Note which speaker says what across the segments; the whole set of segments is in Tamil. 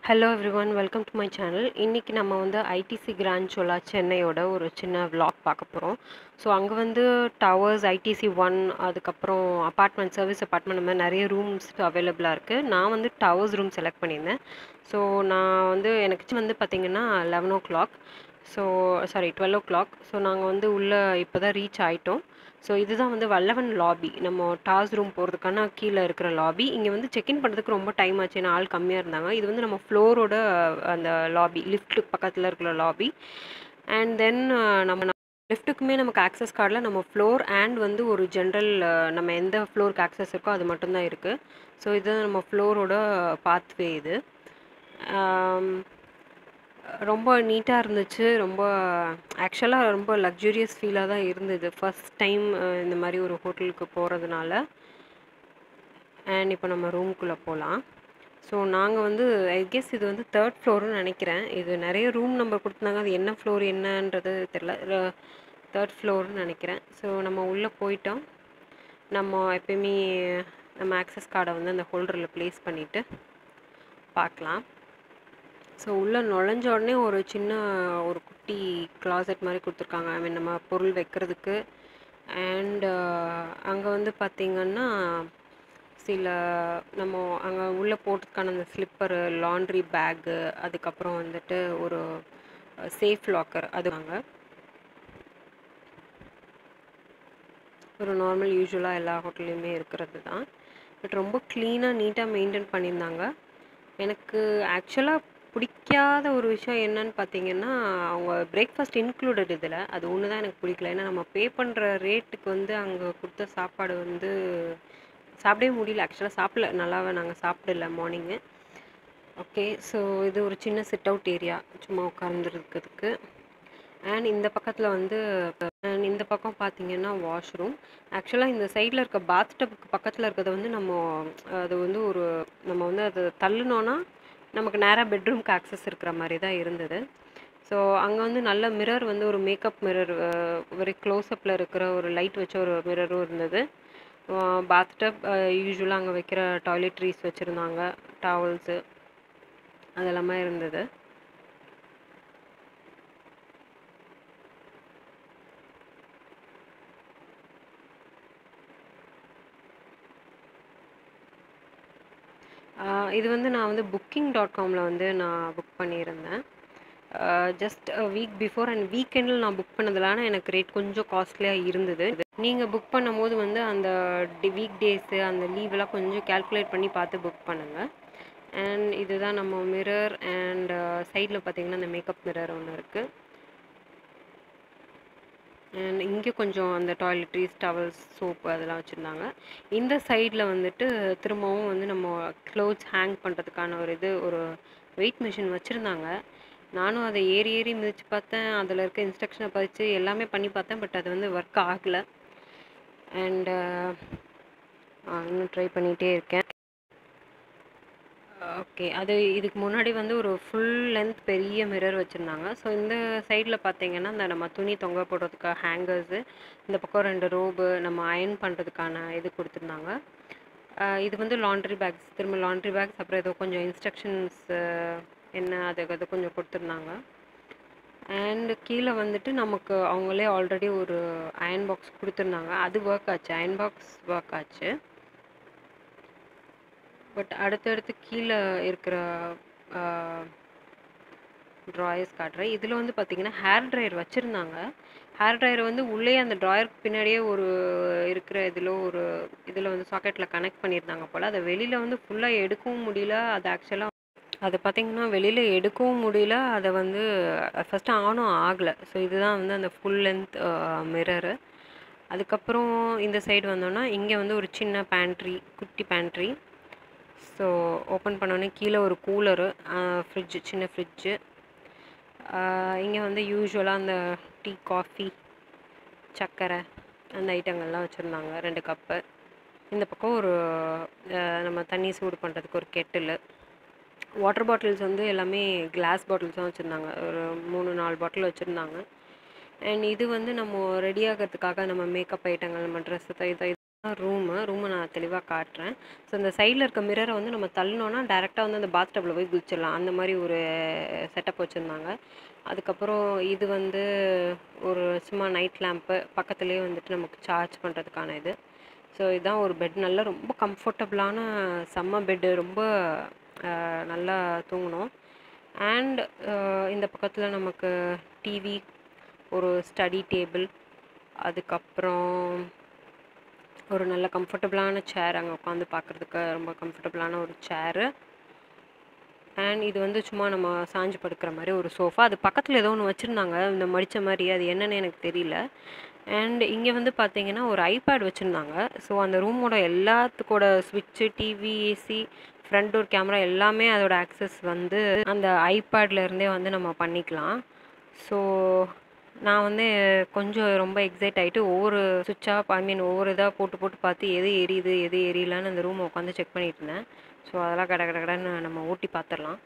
Speaker 1: hello everyone welcome to my channel இன்றைக்கி நம்ம வந்து ஐடிசி கிராண்ட் சோலா சென்னையோட ஒரு சின்ன vlog பார்க்க போகிறோம் ஸோ அங்கே வந்து டவர்ஸ் ஐடிசி ஒன் அதுக்கப்புறம் அப்பார்ட்மெண்ட் சர்வீஸ் அப்பார்ட்மெண்ட் அந்த மாதிரி நிறைய ரூம்ஸ் அவைலபிளாக இருக்குது நான் வந்து டவர்ஸ் ரூம் செலக்ட் பண்ணியிருந்தேன் ஸோ நான் வந்து எனக்கு வந்து பார்த்திங்கன்னா eleven o'clock so sorry twelve o'clock so நாங்கள் வந்து உள்ளே இப்போ தான் ரீச் ஆகிட்டோம் ஸோ இதுதான் வந்து வல்லவன் லாபி நம்ம டாஸ் ரூம் போகிறதுக்கான கீழே இருக்கிற லாபி இங்கே வந்து செக்இன் பண்ணுறதுக்கு ரொம்ப டைம் ஆச்சு ஏன்னா ஆள் கம்மியாக இருந்தாங்க இது வந்து நம்ம ஃப்ளோரோட அந்த லாபி லிஃப்ட்டு பக்கத்தில் இருக்கிற லாபி அண்ட் தென் நம்ம லிஃப்ட்டுக்குமே நமக்கு ஆக்சஸ் கார்டில் நம்ம ஃப்ளோர் அண்ட் வந்து ஒரு ஜென்ரல் நம்ம எந்த ஃப்ளோருக்கு ஆக்சஸ் இருக்கோ அது மட்டும்தான் இருக்குது ஸோ இதுதான் நம்ம ஃப்ளோரோட பாத்வே இது ஆம், ரொம்ப நீட்டாக இருந்துச்சு ரொம்ப ஆக்சுவலாக ரொம்ப லக்ஸூரியஸ் ஃபீலாக தான் இருந்தது ஃபர்ஸ்ட் டைம் இந்த மாதிரி ஒரு ஹோட்டலுக்கு போகிறதுனால அண்ட் இப்போ நம்ம ரூம்குள்ளே போகலாம் ஸோ நாங்கள் வந்து ஐ கெஸ் இது வந்து தேர்ட் ஃப்ளோர்னு நினைக்கிறேன் இது நிறைய ரூம் நம்பர் கொடுத்துருந்தாங்க அது என்ன ஃப்ளோர் என்னன்றது தெரில தேர்ட் ஃப்ளோர்னு நினைக்கிறேன் ஸோ நம்ம உள்ளே போயிட்டோம் நம்ம எப்பயுமே நம்ம ஆக்சஸ் கார்டை வந்து அந்த ஹோல்டரில் ப்ளேஸ் பண்ணிவிட்டு பார்க்கலாம் ஸோ உள்ளே நுழைஞ்ச உடனே ஒரு சின்ன ஒரு குட்டி closet மாதிரி கொடுத்துருக்காங்க ஐ மீன் நம்ம பொருள் வைக்கிறதுக்கு அண்ட் அங்கே வந்து பார்த்திங்கன்னா சில நம்ம அங்கே உள்ளே போட்டதுக்கான அந்த ஸ்லிப்பரு லாண்ட்ரி பேக்கு அதுக்கப்புறம் வந்துட்டு ஒரு சேஃப் லாக்கர் அது வாங்க ஒரு நார்மல் யூஸ்வலாக எல்லா ஹோட்டல்லையுமே இருக்கிறது தான் பட் ரொம்ப க்ளீனாக நீட்டாக மெயின்டைன் பண்ணியிருந்தாங்க எனக்கு ஆக்சுவலாக பிடிக்காத ஒரு விஷயம் என்னன்னு பார்த்தீங்கன்னா அவங்க பிரேக்ஃபாஸ்ட் இன்க்ளூடட் இதில் அது ஒன்று தான் எனக்கு பிடிக்கல ஏன்னா நம்ம பே பண்ணுற ரேட்டுக்கு வந்து அங்கே கொடுத்த சாப்பாடு வந்து சாப்பிடவே முடியல ஆக்சுவலாக சாப்பிடல நல்லாவே நாங்கள் சாப்பிடல மார்னிங்கு ஓகே ஸோ இது ஒரு சின்ன சிட் அவுட் ஏரியா சும்மா உட்காந்துருக்கிறதுக்கு அண்ட் இந்த பக்கத்தில் வந்து and இந்த பக்கம் பார்த்தீங்கன்னா வாஷ்ரூம் ஆக்சுவலாக இந்த சைடில் இருக்க பாத் டப்புக்கு பக்கத்தில் இருக்கிறத வந்து நம்ம அது வந்து ஒரு நம்ம வந்து அதை தள்ளுனோன்னா நமக்கு நேராக பெட்ரூம்க்கு ஆக்சஸ் இருக்கிற மாதிரி தான் இருந்தது ஸோ அங்கே வந்து நல்ல மிரர் வந்து ஒரு மேக்கப் மிரர் வெரி க்ளோஸ்அப்பில் இருக்கிற ஒரு லைட் வச்ச ஒரு மிரரும் இருந்தது பாத் டப் யூஸ்வலாக அங்கே வைக்கிற டாய்லெட்ரிஸ் வச்சுருந்தாங்க டவல்ஸு அதெல்லாமே இருந்தது ஆஹ் இது வந்து நான் வந்து புக்கிங் டாட் காமில் வந்து நான் புக் பண்ணியிருந்தேன் ஜஸ்ட் வீக் பிஃபோர் அண்ட் வீக்கெண்டில் நான் புக் பண்ணதுலான எனக்கு ரேட் கொஞ்சம் காஸ்ட்லியாக இருந்தது நீங்கள் புக் பண்ணும்போது வந்து அந்த வீக் டேஸு அந்த லீவெல்லாம் கொஞ்சம் கால்குலேட் பண்ணி பார்த்து புக் பண்ணுங்கள் அண்ட் இதுதான் நம்ம மிரர் அண்ட் சைடில் பார்த்தீங்கன்னா அந்த மேக்கப் மிரர் ஒன்று இருக்குது அண்ட் இங்கே கொஞ்சம் அந்த டாய்லெட்ரிஸ் டவல்ஸ் சோப்பு அதெல்லாம் வச்சுருந்தாங்க இந்த சைடில் வந்துட்டு திரும்பவும் வந்து நம்ம க்ளோத்ஸ் ஹேங் பண்ணுறதுக்கான ஒரு இது ஒரு வெயிட் மிஷின் வச்சுருந்தாங்க நானும் அதை ஏறி ஏறி மிதித்து பார்த்தேன் அதில் இருக்க இன்ஸ்ட்ரக்ஷனை படித்து எல்லாமே பண்ணி பார்த்தேன் பட் அது வந்து ஒர்க் ஆகலை அண்டு இன்னும் ட்ரை பண்ணிகிட்டே இருக்கேன் ஓகே அது இதுக்கு முன்னாடி வந்து ஒரு ஃபுல் லென்த் பெரிய மிரர் வச்சுருந்தாங்க ஸோ இந்த சைடில் பார்த்தீங்கன்னா இந்த நம்ம துணி தொங்க போடுறதுக்காக ஹேங்கர்ஸு இந்த பக்கம் ரெண்டு ரோபு நம்ம அயர்ன் பண்ணுறதுக்கான இது கொடுத்துருந்தாங்க ஆஹ் இது வந்து லாண்ட்ரி பேக்ஸ் திரும்ப லாண்ட்ரி பேக்ஸ் அப்புறம் ஏதோ கொஞ்சம் இன்ஸ்ட்ரக்ஷன்ஸ் என்ன அது அது கொஞ்சம் கொடுத்துருந்தாங்க அண்டு கீழே வந்துட்டு நமக்கு அவங்களே ஆல்ரெடி ஒரு அயன் பாக்ஸ் கொடுத்துருந்தாங்க அது ஒர்க் ஆச்சு அயன் பாக்ஸ் ஒர்க் ஆச்சு பட் அடுத்தடுத்து கீழே இருக்கிற ட்ராயர்ஸ் காட்டுறேன் இதில் வந்து பார்த்தீங்கன்னா ஹேர் ட்ரையர் வச்சுருந்தாங்க ஹேர் ட்ரையர் வந்து உள்ளே அந்த ட்ராயருக்கு பின்னாடியே ஒரு இருக்கிற இதில் ஒரு இதில் வந்து சாக்கெட்டில் கனெக்ட் பண்ணியிருந்தாங்க போல் அதை வெளியில் வந்து ஃபுல்லாக எடுக்கவும் முடியல அது ஆக்சுவலாக அதை பார்த்தீங்கன்னா வெளியில் எடுக்கவும் முடியல அதை வந்து ஃபஸ்ட்டு ஆனும் ஆகலை ஸோ இதுதான் வந்து அந்த ஃபுல் லென்த் மிரரு அதுக்கப்புறம் இந்த சைடு வந்தோன்னா இங்கே வந்து ஒரு சின்ன பேண்ட்ரி குட்டி பேண்ட்ரி ஸோ ஓப்பன் பண்ணோன்னே கீழே ஒரு கூலரு ஃப்ரிட்ஜு சின்ன ஃப்ரிட்ஜு இங்கே வந்து யூஸ்வலாக அந்த டீ காஃபி சர்க்கரை அந்த ஐட்டங்கள்லாம் வச்சுருந்தாங்க ரெண்டு கப்பு இந்த பக்கம் ஒரு அஹ், நம்ம தண்ணி சூடு பண்ணுறதுக்கு ஒரு கெட்டிலு வாட்டர் பாட்டில்ஸ் வந்து எல்லாமே கிளாஸ் பாட்டில்ஸ் தான் வச்சுருந்தாங்க ஒரு மூணு நாலு பாட்டில் வச்சுருந்தாங்க அண்ட் இது வந்து நம்ம ரெடி ஆகிறதுக்காக நம்ம மேக்கப் ஐட்டங்கள் நம்ம ட்ரெஸ்ஸு இது ரூமு ரூமை நான் தெளிவாக காட்டுறேன் ஸோ இந்த சைடில் இருக்க மிரரை வந்து நம்ம தள்ளினோன்னா டேரெக்டாக வந்து அந்த பாத் டப்பில் போய் குதிச்சிடலாம் அந்த மாதிரி ஒரு செட்டப் வச்சுருந்தாங்க அதுக்கப்புறம் இது வந்து ஒரு சும்மா நைட் லேம்ப்பு பக்கத்துலேயே வந்துட்டு நமக்கு சார்ஜ் பண்ணுறதுக்கான இது ஸோ இதுதான் ஒரு பெட் நல்ல ரொம்ப கம்ஃபர்டபுளான செம்ம பெட்டு ரொம்ப அஹ், நல்லா தூங்கணும் அண்ட் இந்த பக்கத்தில் நமக்கு டிவி ஒரு ஸ்டடி டேபிள் அதுக்கப்புறம் ஒரு நல்ல கம்ஃபர்டபுளான சேர் அங்கே உட்காந்து பார்க்குறதுக்கு ரொம்ப கம்ஃபர்டபுளான ஒரு சேரு அண்ட் இது வந்து சும்மா நம்ம சாஞ்சு படுக்கிற மாதிரி ஒரு சோஃபா அது பக்கத்தில் ஏதோ ஒன்று வச்சுருந்தாங்க இந்த மடித்த மாதிரி அது என்னன்னு எனக்கு தெரியல அண்ட் இங்கே வந்து பார்த்தீங்கன்னா ஒரு ஐபேட் வச்சுருந்தாங்க ஸோ அந்த ரூமோட எல்லாத்துக்கூட ஸ்விட்சு TV AC front door camera எல்லாமே அதோட ஆக்சஸ் வந்து அந்த ஐபேட்ல இருந்தே வந்து நம்ம பண்ணிக்கலாம் ஸோ நான் வந்து கொஞ்சம் ரொம்ப எக்ஸைட் ஆகிட்டு ஒவ்வொரு சுவிட்சாக ஐ மீன் ஒவ்வொரு இதாக போட்டு போட்டு பார்த்து எது எரியுது எது எரியலன்னு அந்த ரூமை உட்காந்து செக் பண்ணிட்டு இருந்தேன் ஸோ அதெல்லாம் கட கட கடன்னு நம்ம ஓட்டி பார்த்துடலாம்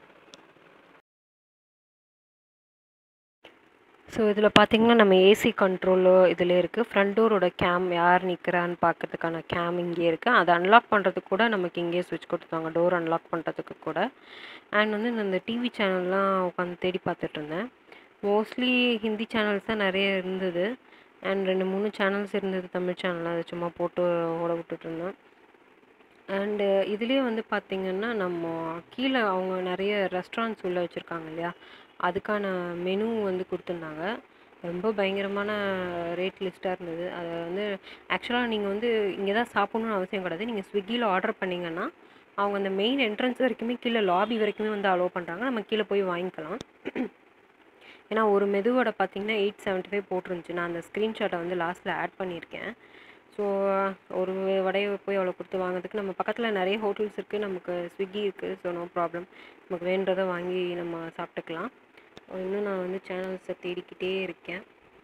Speaker 1: ஸோ இதில் பார்த்தீங்கன்னா நம்ம ஏசி கண்ட்ரோலு இதில் இருக்குது ஃப்ரண்ட் டோரோட கேம் யார் நிற்கிறான்னு பார்க்கறதுக்கான கேம் இங்கே இருக்குது அதை அன்லாக் பண்ணுறதுக்கு கூட நமக்கு இங்கேயே சுவிட்ச் கொடுத்தாங்க டோர் அன்லாக் பண்ணுறதுக்கு கூட அண்ட் வந்து இந்த டிவி சேனல்லாம் உட்காந்து தேடி பார்த்துட்டு இருந்தேன் மோஸ்ட்லி ஹிந்தி சேனல்ஸ் தான் நிறைய இருந்தது அண்ட் ரெண்டு மூணு சேனல்ஸ் இருந்தது தமிழ் சேனல் அதை சும்மா போட்டு ஓட விட்டுட்டு இருந்தேன் அண்டு இதுலேயே வந்து பார்த்திங்கன்னா நம்ம கீழே அவங்க நிறைய ரெஸ்டாரண்ட்ஸ் உள்ளே வச்சுருக்காங்க இல்லையா அதுக்கான மெனு வந்து கொடுத்துருந்தாங்க ரொம்ப பயங்கரமான ரேட் லிஸ்ட்டாக இருந்தது அதை வந்து ஆக்சுவலாக நீங்கள் வந்து இங்கே தான் சாப்பிட்ணுன்னு அவசியம் கிடையாது நீங்கள் ஸ்விக்கியில் ஆர்டர் பண்ணிங்கன்னா அவங்க அந்த மெயின் என்ட்ரன்ஸ் வரைக்குமே கீழே லாபி வரைக்குமே வந்து அலோவ் பண்ணுறாங்க நம்ம கீழே போய் வாங்கிக்கலாம் ஏன்னா ஒரு மெதுவோட பார்த்தீங்கன்னா எயிட் செவன்ட்டி ஃபைவ் போட்டிருந்துச்சு நான் அந்த ஸ்க்ரீன்ஷாட்டை வந்து லாஸ்ட்டில் ஆட் பண்ணியிருக்கேன் ஸோ ஒரு வடையை போய் அவ்வளோ கொடுத்து வாங்குறதுக்கு நம்ம பக்கத்தில் நிறைய ஹோட்டல்ஸ் இருக்குது நமக்கு ஸ்விக்கி இருக்குது ஸோ நோ ப்ராப்ளம் நமக்கு வேண்டதை வாங்கி நம்ம சாப்பிட்டுக்கலாம் இன்னும் நான் வந்து சேனல்ஸை தேடிக்கிட்டே இருக்கேன்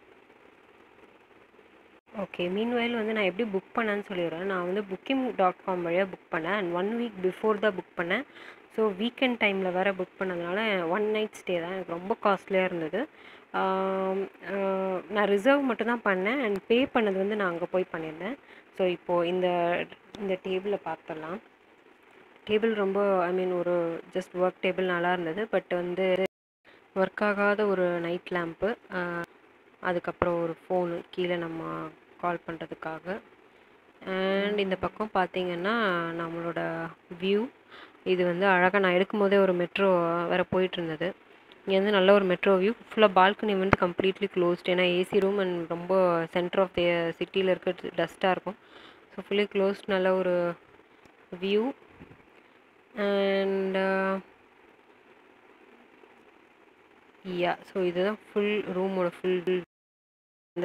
Speaker 1: ஓகே மீன்வயல் வந்து நான் எப்படி புக் பண்ணேன்னு சொல்லிடுறேன் நான் வந்து புக்கிங் டாட் காம் வழியாக புக் பண்ணேன் அண்ட் ஒன் வீக் பிஃபோர் தான் புக் பண்ணேன் ஸோ வீக்கெண்ட் டைமில் வேறு புக் பண்ணதுனால ஒன் நைட் ஸ்டே தான் எனக்கு ரொம்ப காஸ்ட்லியாக இருந்தது ஆம், ஆஹ், நான் ரிசர்வ் மட்டும்தான் பண்ணேன் அண்ட் பே பண்ணது வந்து நான் அங்கே போய் பண்ணியிருந்தேன் ஸோ இப்போது இந்த இந்த டேபிளை பார்த்துடலாம் டேபிள் ரொம்ப ஐ மீன் ஒரு ஜஸ்ட் ஒர்க் டேபிள் நல்லா இருந்தது பட் வந்து ஒர்க் ஆகாத ஒரு நைட் லேம்ப்பு அதுக்கப்புறம் ஒரு ஃபோனு கீழே நம்ம கால் பண்ணுறதுக்காக அண்ட் இந்த பக்கம் பார்த்தீங்கன்னா நம்மளோட வியூ இது வந்து அழகாக நான் எடுக்கும்போதே ஒரு மெட்ரோ வேறு போயிட்டு இருந்தது இங்கேருந்து நல்ல ஒரு மெட்ரோ வியூ ஃபுல்லாக பால்கனி வந்து கம்ப்ளீட்லி க்ளோஸ்ட் ஏன்னா ஏசி ரூம் அண்ட் ரொம்ப சென்டர் ஆஃப் த சிட்டியில் இருக்க டஸ்ட்டாக இருக்கும் ஸோ ஃபுல்லி க்ளோஸ்ட் நல்ல ஒரு வியூ அண்ட் யா ஸோ இதுதான் ஃபுல் ரூமோட ஃபுல் இந்த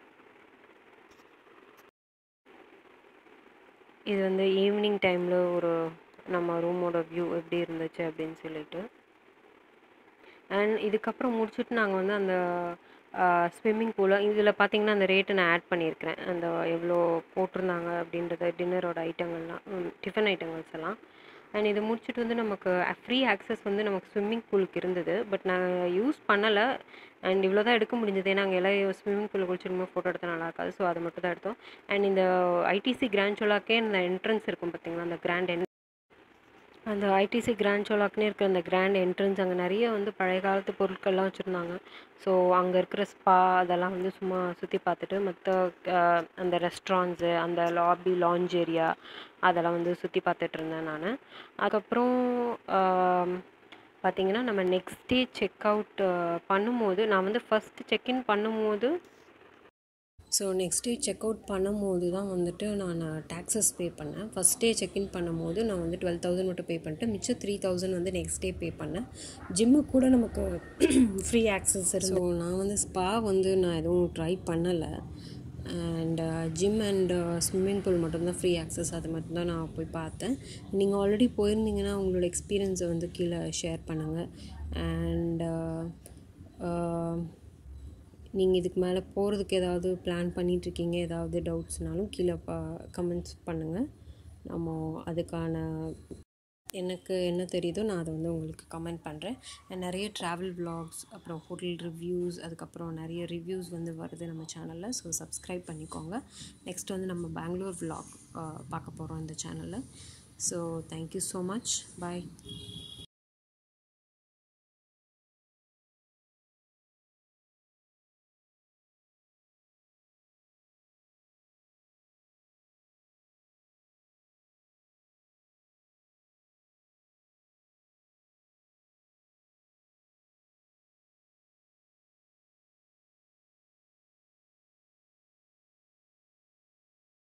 Speaker 1: இது வந்து ஈவினிங் டைமில் ஒரு நம்ம ரூமோட வியூ எப்படி இருந்துச்சு அப்படின்னு சொல்லிட்டு அண்ட் இதுக்கப்புறம் முடிச்சுட்டு நாங்கள் வந்து அந்த ஸ்விம்மிங் பூலை இதில் பார்த்தீங்கன்னா அந்த ரேட்டு நான் ஆட் பண்ணியிருக்கிறேன் அந்த எவ்வளோ போட்டிருந்தாங்க அப்படின்றத டின்னரோட ஐட்டங்கள்லாம் டிஃபன் ஐட்டங்கள்ஸ் எல்லாம் அண்ட் இது முடிச்சுட்டு வந்து நமக்கு ஃப்ரீ ஆக்சஸ் வந்து நமக்கு ஸ்விம்மிங் பூலுக்கு இருந்தது பட் நான் யூஸ் பண்ணலை அண்ட் இவ்வளோ தான் எடுக்க முடிஞ்சது ஏன்னா அங்கே எல்லாம் ஸ்விம்மிங் பூலில் குளிச்சிருமோ ஃபோட்டோ எடுத்தால் நல்லா இருக்காது ஸோ அதை மட்டும் தான் எடுத்தோம் அண்ட் இந்த ஐடிசி கிராண்ட்சோலாக்கே இந்த என்ட்ரன்ஸ் இருக்கும் பார்த்தீங்களா அந்த கிராண்ட் என் அந்த ஐடிசி கிராண்ட் சோலாக்னே இருக்கிற அந்த கிராண்ட் என்ட்ரன்ஸ் அங்கே நிறைய வந்து பழைய காலத்து பொருட்கள்லாம் வச்சுருந்தாங்க ஸோ அங்கே இருக்கிற ஸ்பா அதெல்லாம் வந்து சும்மா சுற்றி பார்த்துட்டு மற்ற அந்த ரெஸ்டாரண்ட்ஸு அந்த லாபி லாஞ்ச் ஏரியா அதெல்லாம் வந்து சுற்றி பார்த்துட்டு இருந்தேன் நான் அதுக்கப்புறம் ஆம், பார்த்தீங்கன்னா நம்ம நெக்ஸ்ட் டே செக் அவுட் பண்ணும்போது நான் வந்து ஃபஸ்ட்டு செக்இன் பண்ணும்போது so next day check out பண்ணும்போது தான் வந்துட்டு நான் டேக்ஸஸ் பே பண்ணேன் ஃபஸ்ட் டே செக்இன் பண்ணும்போது நான் வந்து டுவெல் தௌசண்ட் மட்டும் பே பண்ணிட்டு மிச்சம் த்ரீ தௌசண்ட் வந்து நெக்ஸ்ட் டே பே பண்ணேன் ஜிம்முக்கு கூட நமக்கு ஃப்ரீ ஆக்சஸ் இருந்து ஸோ நான் வந்து ஸ்பா வந்து நான் எதுவும் ட்ரை பண்ணலை and gym and swimming pool மட்டும்தான் ஃப்ரீ ஆக்சஸ் அது மட்டும்தான் நான் போய் பார்த்தேன் நீங்கள் ஆல்ரெடி போயிருந்தீங்கன்னா உங்களோட எக்ஸ்பீரியன்ஸை வந்து கீழே ஷேர் பண்ணுங்கள் அண்ட் நீங்கள் இதுக்கு மேலே போகிறதுக்கு ஏதாவது பிளான் பண்ணிகிட்ருக்கீங்க ஏதாவது டவுட்ஸ்னாலும் கீழே பா கமெண்ட்ஸ் பண்ணுங்கள் நம்ம அதுக்கான எனக்கு என்ன தெரியுதோ நான் அதை வந்து உங்களுக்கு கமெண்ட் பண்ணுறேன் நிறைய ட்ராவல் vlogs அப்புறம் ஹோட்டல் ரிவ்யூஸ் அதுக்கப்புறம் நிறைய ரிவ்யூஸ் வந்து வருது நம்ம சேனலில் ஸோ சப்ஸ்கிரைப் பண்ணிக்கோங்க நெக்ஸ்ட் வந்து நம்ம பெங்களூர் vlog பார்க்க போகிறோம் இந்த சேனலில் ஸோ தேங்க்யூ ஸோ மச் பாய்